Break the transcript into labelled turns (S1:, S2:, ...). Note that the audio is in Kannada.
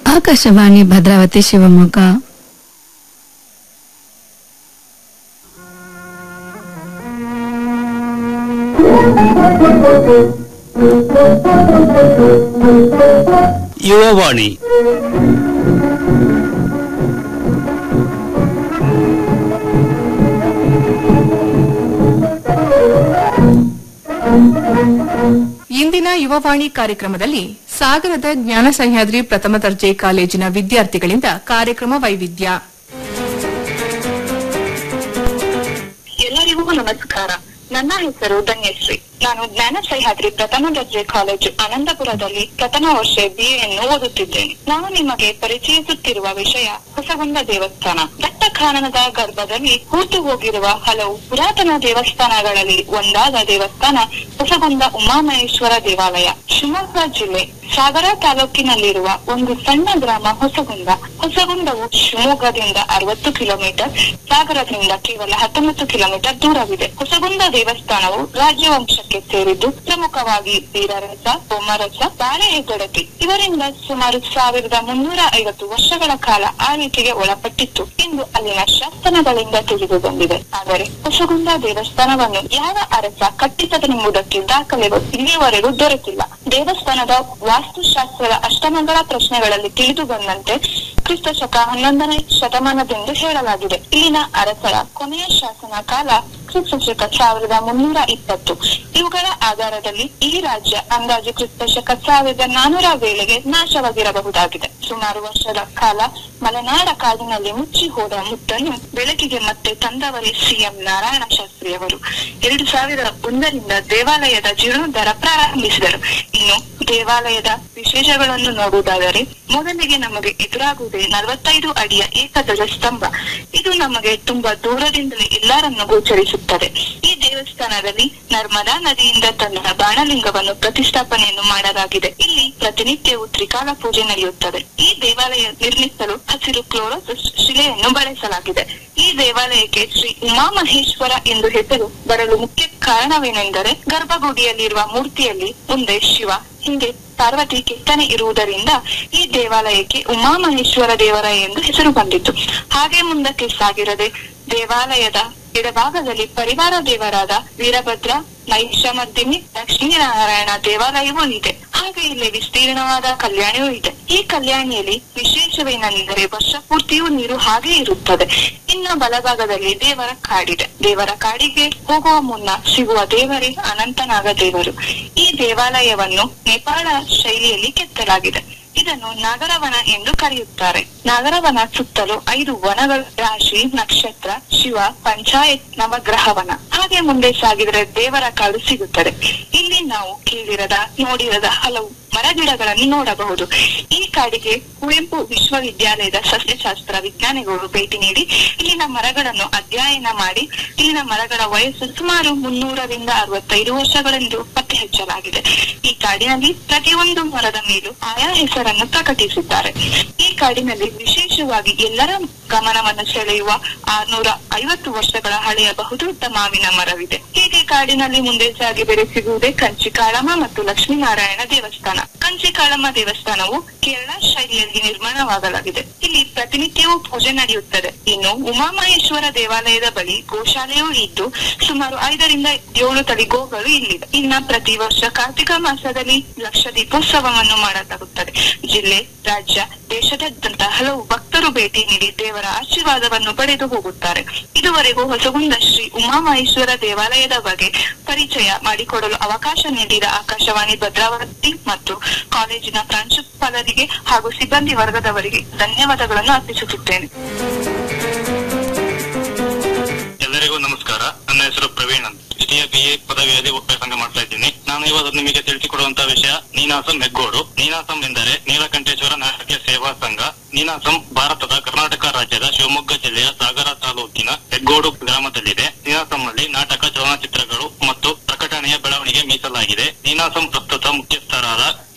S1: ಆಕಾಶವಾಣಿ ಭದ್ರಾವತಿ ಶಿವಮೊಗ್ಗ
S2: ಯುವವಾಣಿ
S3: ಇಂದಿನ ಯುವವಾಣಿ ಕಾರ್ಯಕ್ರಮದಲ್ಲಿ ಸಾಗರದ ಜ್ಞಾನ ಸಹ್ಯಾದ್ರಿ ಪ್ರಥಮ ದರ್ಜೆ ಕಾಲೇಜಿನ ವಿದ್ಯಾರ್ಥಿಗಳಿಂದ ಕಾರ್ಯಕ್ರಮ ವೈವಿಧ್ಯ
S4: ಎಲ್ಲರಿಗೂ ನಮಸ್ಕಾರ ನನ್ನ ಹೆಸರು ಧನ್ಯಶ್ರೀ ನಾನು ಜ್ಞಾನ ಸಹ್ಯಾದ್ರಿ ಪ್ರಥಮ ದರ್ಜೆ ಕಾಲೇಜು ಅನಂತಪುರದಲ್ಲಿ ಪ್ರಥಮ ವರ್ಷ ಬಿಎಯನ್ನು ಓದುತ್ತಿದ್ದೇನೆ ನಾನು ನಿಮಗೆ ಪರಿಚಯಿಸುತ್ತಿರುವ ವಿಷಯ ಹೊಸಗೊಂಡ ದೇವಸ್ಥಾನ ದಟ್ಟ ಕಾನನದ ಗರ್ಭದಲ್ಲಿ ಹೂತು ಹೋಗಿರುವ ಹಲವು ಪುರಾತನ ದೇವಸ್ಥಾನಗಳಲ್ಲಿ ಒಂದಾದ ದೇವಸ್ಥಾನ ಹೊಸಗೊಂಡ ಉಮಾಮಹೇಶ್ವರ ದೇವಾಲಯ ಶಿವಮೊಗ್ಗ ಜಿಲ್ಲೆ ಸಾಗರ ತಾಲೂಕಿನಲ್ಲಿರುವ ಒಂದು ಸಣ್ಣ ಗ್ರಾಮ ಹೊಸಗುಂದ ಹೊಸಗುಂದವು ಶಿವಮೊಗ್ಗದಿಂದ ಅರವತ್ತು ಕಿಲೋಮೀಟರ್ ಸಾಗರದಿಂದ ಕೇವಲ ಹತ್ತೊಂಬತ್ತು ಕಿಲೋಮೀಟರ್ ದೂರವಿದೆ ಹೊಸಗುಂದ ದೇವಸ್ಥಾನವು ರಾಜ್ಯವಂಶಕ್ಕೆ ಸೇರಿದ್ದು ಪ್ರಮುಖವಾಗಿ ವೀರರಸ ಸೋಮರಸ ಬಾಳೆ ಹೆಗ್ಗಡತಿ ಇವರಿಂದ ಸುಮಾರು ಸಾವಿರದ ಮುನ್ನೂರ ಐವತ್ತು ವರ್ಷಗಳ ಕಾಲ ಆಳ್ವಿಕೆಗೆ ಒಳಪಟ್ಟಿತ್ತು ಎಂದು ಅಲ್ಲಿನ ಶಾಸನಗಳಿಂದ ತಿಳಿದು ಬಂದಿದೆ ಆದರೆ ಹೊಸಗುಂದ ದೇವಸ್ಥಾನವನ್ನು ಯಾವ ಅರಸ ಕಟ್ಟಿಸದನೆಂಬುದಕ್ಕೆ ದಾಖಲೆಗಳು ಇಲ್ಲಿಯವರೆಗೂ ದೊರೆತಿಲ್ಲ ದೇವಸ್ಥಾನದ ವಾಸ್ತುಶಾಸ್ತ್ರದ ಅಷ್ಟಮಂಗಳ ಪ್ರಶ್ನೆಗಳಲ್ಲಿ ತಿಳಿದು ಬಂದಂತೆ ಕ್ರಿಸ್ತ ಶಕ ಹನ್ನೊಂದನೇ ಶತಮಾನದೆಂದು ಹೇಳಲಾಗಿದೆ ಇಲ್ಲಿನ ಅರಸರ ಕೊನೆಯ ಶಾಸನ ಕಾಲ ಕ್ರಿಸ್ತ ಶಕ ಸಾವಿರದ ಮುನ್ನೂರ ಇಪ್ಪತ್ತು ಇವುಗಳ ಆಧಾರದಲ್ಲಿ ಈ ರಾಜ್ಯ ಅಂದಾಜು ಕ್ರಿಸ್ತ ಶಕ ಸಾವಿರದ ನಾನೂರ ವೇಳೆಗೆ ನಾಶವಾಗಿರಬಹುದಾಗಿದೆ ಸುಮಾರು ವರ್ಷದ ಕಾಲ ಮಲೆನಾಡ ಕಾಡಿನಲ್ಲಿ ಮುಚ್ಚಿ ಹೋದ ಮುತ್ತನ್ನು ಬೆಳಕಿಗೆ ಮತ್ತೆ ತಂದವರೇ ಸಿಎಂ ನಾರಾಯಣ ಶಾಸ್ತ್ರಿ ಅವರು ಎರಡು ಸಾವಿರದ ಒಂದರಿಂದ ದೇವಾಲಯದ ಜೀರ್ಣೋದ್ಧಾರ ಪ್ರಾರಂಭಿಸಿದರು ಇನ್ನು ದೇವಾಲಯದ ವಿಶೇಷಗಳನ್ನು ನೋಡುವುದಾದರೆ ಮೊದಲಿಗೆ ನಮಗೆ ಎದುರಾಗುವುದೇ ನಲವತ್ತೈದು ಅಡಿಯ ಏಕಧ್ವಜ ಸ್ತಂಭ ಇದು ನಮಗೆ ತುಂಬಾ ದೂರದಿಂದಲೇ ಎಲ್ಲರನ್ನು ಗೋಚರಿಸುತ್ತದೆ ಈ ದೇವಸ್ಥಾನದಲ್ಲಿ ನರ್ಮದಾ ನದಿಯಿಂದ ತಂದ ಬಾಣಲಿಂಗವನ್ನು ಪ್ರತಿಷ್ಠಾಪನೆಯನ್ನು ಮಾಡಲಾಗಿದೆ ಇಲ್ಲಿ ಪ್ರತಿನಿತ್ಯವೂ ತ್ರಿಕಾಲ ಪೂಜೆ ನಡೆಯುತ್ತದೆ ಈ ದೇವಾಲಯ ನಿರ್ಮಿಸಲು ಹಸಿರು ಕ್ಲೋರೋಸಿಸ್ ಶಿಲೆಯನ್ನು ಬಳಸಲಾಗಿದೆ ಈ ದೇವಾಲಯಕ್ಕೆ ಶ್ರೀ ಉಮಾಮಹೇಶ್ವರ ಎಂದು ಹೆಸರು ಬರಲು ಮುಖ್ಯ ಕಾರಣವೇನೆಂದರೆ ಗರ್ಭಗುಡಿಯಲ್ಲಿರುವ ಮೂರ್ತಿಯಲ್ಲಿ ಮುಂದೆ ಶಿವ ಹಿಂದೆ ಪಾರ್ವತಿ ಕೆತ್ತನೆ ಇರುವುದರಿಂದ ಈ ದೇವಾಲಯಕ್ಕೆ ಉಮಾಮಹೇಶ್ವರ ದೇವರ ಎಂದು ಹೆಸರು ಬಂದಿತು ಹಾಗೆ ಮುಂದಕ್ಕೆ ಸಾಗಿರದೆ ದೇವಾಲಯದ ಎಡಭಾಗದಲ್ಲಿ ಪರಿವಾರ ದೇವರಾದ ವೀರಭದ್ರ ನೈಷಮರ್ದಿನಿ ಲಕ್ಷ್ಮೀನಾರಾಯಣ ದೇವಾಲಯವೂ ಇದೆ ಹಾಗೆ ಇಲ್ಲಿ ವಿಸ್ತೀರ್ಣವಾದ ಕಲ್ಯಾಣಿಯೂ ಇದೆ ಈ ಕಲ್ಯಾಣಿಯಲ್ಲಿ ವಿಶೇಷವೇನೆಂದರೆ ವರ್ಷ ಪೂರ್ತಿಯೂ ನೀರು ಹಾಗೆ ಇರುತ್ತದೆ ಇನ್ನು ಬಲಭಾಗದಲ್ಲಿ ದೇವರ ಕಾಡಿದೆ ದೇವರ ಕಾಡಿಗೆ ಹೋಗುವ ಮುನ್ನ ಸಿಗುವ ದೇವರೇ ಅನಂತನಾಗ ದೇವರು ಈ ದೇವಾಲಯವನ್ನು ನೇಪಾಳ ಶೈಲಿಯಲ್ಲಿ ಕೆತ್ತಲಾಗಿದೆ ಇದನ್ನು ನಾಗರವನ ಎಂದು ಕರೆಯುತ್ತಾರೆ ನಾಗರವನ ಸುತ್ತಲೂ ಐದು ವನಗಳು ರಾಶಿ ನಕ್ಷತ್ರ ಶಿವ ಪಂಚಾಯತ್ ನವಗ್ರಹವನ ಹಾಗೆ ಮುಂದೆ ಸಾಗಿದರೆ ದೇವರ ಕಾಡು ಸಿಗುತ್ತದೆ ಇಲ್ಲಿ ನಾವು ಕೇಳಿರದ ನೋಡಿರದ ಹಲವು ಮರಗಿಡಗಳನ್ನು ನೋಡಬಹುದು ಈ ಕಾಡಿಗೆ ಕುವೆಂಪು ವಿಶ್ವವಿದ್ಯಾಲಯದ ಸಸ್ಯಶಾಸ್ತ್ರ ವಿಜ್ಞಾನಿಗಳು ಭೇಟಿ ನೀಡಿ ಇಲ್ಲಿನ ಮರಗಳನ್ನು ಅಧ್ಯಯನ ಮಾಡಿ ಇಲ್ಲಿನ ಮರಗಳ ವಯಸ್ಸು ಸುಮಾರು ಮುನ್ನೂರರಿಂದ ಅರವತ್ತೈದು ವರ್ಷಗಳೆಂದು ಪತ್ತೆ ಹಚ್ಚಲಾಗಿದೆ ಈ ಕಾಡಿನಲ್ಲಿ ಪ್ರತಿಯೊಂದು ಮರದ ಮೇಲೂ ಆಯಾ ಹೆಸರನ್ನು ಪ್ರಕಟಿಸಿದ್ದಾರೆ ಈ ಕಾಡಿನಲ್ಲಿ ವಿಶೇಷವಾಗಿ ಎಲ್ಲರ ಗಮನವನ್ನು ಸೆಳೆಯುವ ಆರ್ನೂರ ಐವತ್ತು ವರ್ಷಗಳ ಹಳೆಯ ಬಹುದೊಡ್ಡ ಮಾವಿನ ಮರವಿದೆ ಹೀಗೆ ಕಾಡಿನಲ್ಲಿ ಮುಂದೆ ಸಾಗಿ ಬೆರೆ ಸಿಗುವುದೇ ಕಂಚಿಕಾಳಮ್ಮ ಮತ್ತು ಲಕ್ಷ್ಮೀನಾರಾಯಣ ದೇವಸ್ಥಾನ ಕಂಚಿಕಾಳಮ್ಮ ದೇವಸ್ಥಾನವು ಕೇರಳ ಶೈಲಿಯಲ್ಲಿ ನಿರ್ಮಾಣವಾಗಲಾಗಿದೆ ಇಲ್ಲಿ ಪ್ರತಿನಿತ್ಯವೂ ಪೂಜೆ ನಡೆಯುತ್ತದೆ ಇನ್ನು ಉಮಾಮಹೇಶ್ವರ ದೇವಾಲಯದ ಬಳಿ ಗೋಶಾಲೆಯೂ ಇದ್ದು ಸುಮಾರು ಐದರಿಂದ ಏಳು ತಳಿ ಗೋಗಳು ಇಲ್ಲಿವೆ ಇನ್ನ ಪ್ರತಿ ವರ್ಷ ಕಾರ್ತಿಕ ಮಾಸದಲ್ಲಿ ಲಕ್ಷ ದೀಪೋತ್ಸವವನ್ನು ಮಾಡಲಾಗುತ್ತದೆ ಜಿಲ್ಲೆ ರಾಜ್ಯ ದೇಶದಾದ್ಯಂತ ಹಲವು ಭಕ್ತರು ಭೇಟಿ ನೀಡಿ ದೇವರ ಆಶೀರ್ವಾದವನ್ನು ಪಡೆದು ಹೋಗುತ್ತಾರೆ ಇದುವರೆಗೂ ಹೊಸಗುಂದ ಶ್ರೀ ಉಮಾಮಹೇಶ್ವರ ದೇವಾಲಯದ ಬಗ್ಗೆ ಪರಿಚಯ ಮಾಡಿಕೊಡಲು ಅವಕಾಶ ನೀಡಿದ ಆಕಾಶವಾಣಿ ಭದ್ರಾವತಿ ಮತ್ತು ಕಾಲೇಜಿನ ಪ್ರಾಂಶುಪಾಲರಿಗೆ ಹಾಗೂ ಸಿಬ್ಬಂದಿ ವರ್ಗದವರಿಗೆ ಧನ್ಯವಾದಗಳನ್ನು ಅರ್ಪಿಸುತ್ತಿದ್ದೇನೆ
S5: ಎಲ್ಲರಿಗೂ ನಮಸ್ಕಾರ ನನ್ನ ಹೆಸರು ಪ್ರವೀಣ್ ಅಂತ ದ್ವಿತೀಯ ಬಿ ಎ ಪದವಿಯಲ್ಲಿ ವ್ಯಾಸಂಗ ಮಾಡ್ತಾ ಇದ್ದೀನಿ ನಾನು ಇವತ್ತು ನಿಮಗೆ ತಿಳಿಸಿಕೊಡುವಂತಹ ವಿಷಯ ನೀನಾಸಂ ಹೆಗ್ಗೋಡು ನೀನಾಸಂ ಎಂದರೆ ನೀಲಕಂಠೇಶ್ವರ ನಾಟಕ ಸೇವಾ ಸಂಘ ನೀನಾಸಂ ಭಾರತದ ಕರ್ನಾಟಕ ರಾಜ್ಯದ ಶಿವಮೊಗ್ಗ ಜಿಲ್ಲೆಯ ಸಾಗರ ತಾಲೂಕಿನ ಹೆಗ್ಗೋಡು ಗ್ರಾಮದಲ್ಲಿದೆ ನೀನಾಸಂನಲ್ಲಿ ನಾಟಕ ಚಲನಚಿತ್ರಗಳು ಮತ್ತು ಪ್ರಕಟಣೆಯ ಬೆಳವಣಿಗೆ ಮೀಸಲಾಗಿದೆ ನೀನಾಸಂ ಪ್ರಸ್ತುತ ಮುಖ್ಯಸ್ಥರಾದ